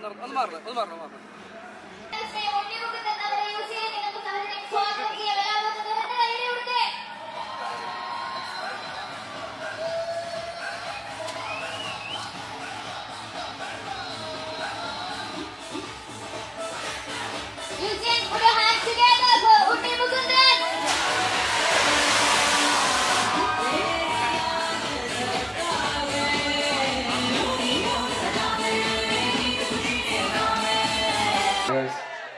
ഒന്ന് ഒന്ന് മാറണം ഒന്ന് മാറണം മാറണം Eugene, put your hands together for Uti Mukundan. Guys.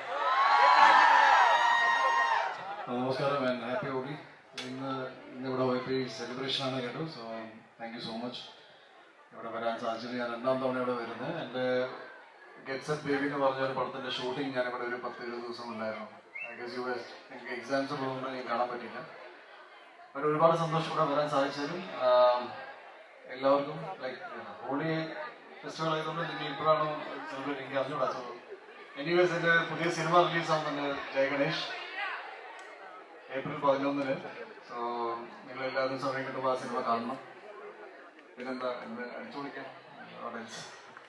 നമസ്കാരം ആൻഡ് ഹാപ്പി ഓടി ഇന്ന് ഇന്ന് ഇവിടെ പോയപ്പോൾ ഈ സെലിബ്രേഷൻ ആണ് കേട്ടു so thank you so much ഇവിടെ വരാൻ സാധിച്ചത് ഞാൻ രണ്ടാം തവണ ഇവിടെ വരുന്നത് എൻ്റെ ഗെറ്റ്സ് അപ്പ് ബേബി എന്ന് പറഞ്ഞ ഒരു പടത്തിൻ്റെ ഷൂട്ടിംഗ് ഞാൻ ഇവിടെ ഒരു പത്ത് ഇരുപത് ദിവസം ഉണ്ടായിരുന്നു ഐ ഗസ് യു എനിക്ക് എക്സാംസ് ഉള്ളതുകൊണ്ട് എനിക്ക് കാണാൻ പറ്റില്ല പക്ഷേ ഒരുപാട് സന്തോഷം ഇവിടെ വരാൻ സാധിച്ചതിലും ആം, എല്ലാവർക്കും ലൈക്ക് ഹോളി ഫെസ്റ്റിവൽ ആയതുകൊണ്ട് നിങ്ങൾ ഇപ്പോഴാണ് സെലിബ്രേറ്റ് എനിക്ക് അറിഞ്ഞൂടാ സോ എനിവേസ് എൻ്റെ പുതിയ സിനിമ റിലീസ് ആവുന്നുണ്ട് ജയ ഗണേഷ് ഏപ്രിൽ പതിനൊന്നിന് സോ നിങ്ങൾ എല്ലാവരും സമയം കിട്ടുമ്പോൾ ആ സിനിമ കാണണം പിന്നെന്താ എന്ന് അടിച്ചു വിളിക്കാം ഓഡിയൻസ്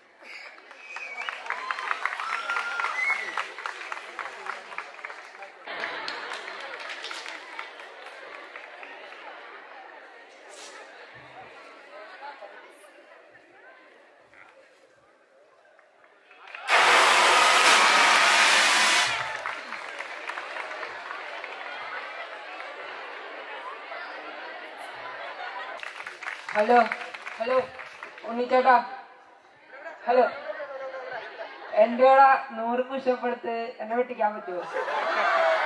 ഹലോ ഹലോ ഉണ്ണിച്ചേട്ടാ ഹലോ എൻ്റെ നൂറ് പുഷപ്പെടുത്ത് എന്നെ വെട്ടിക്കാൻ പറ്റുമോ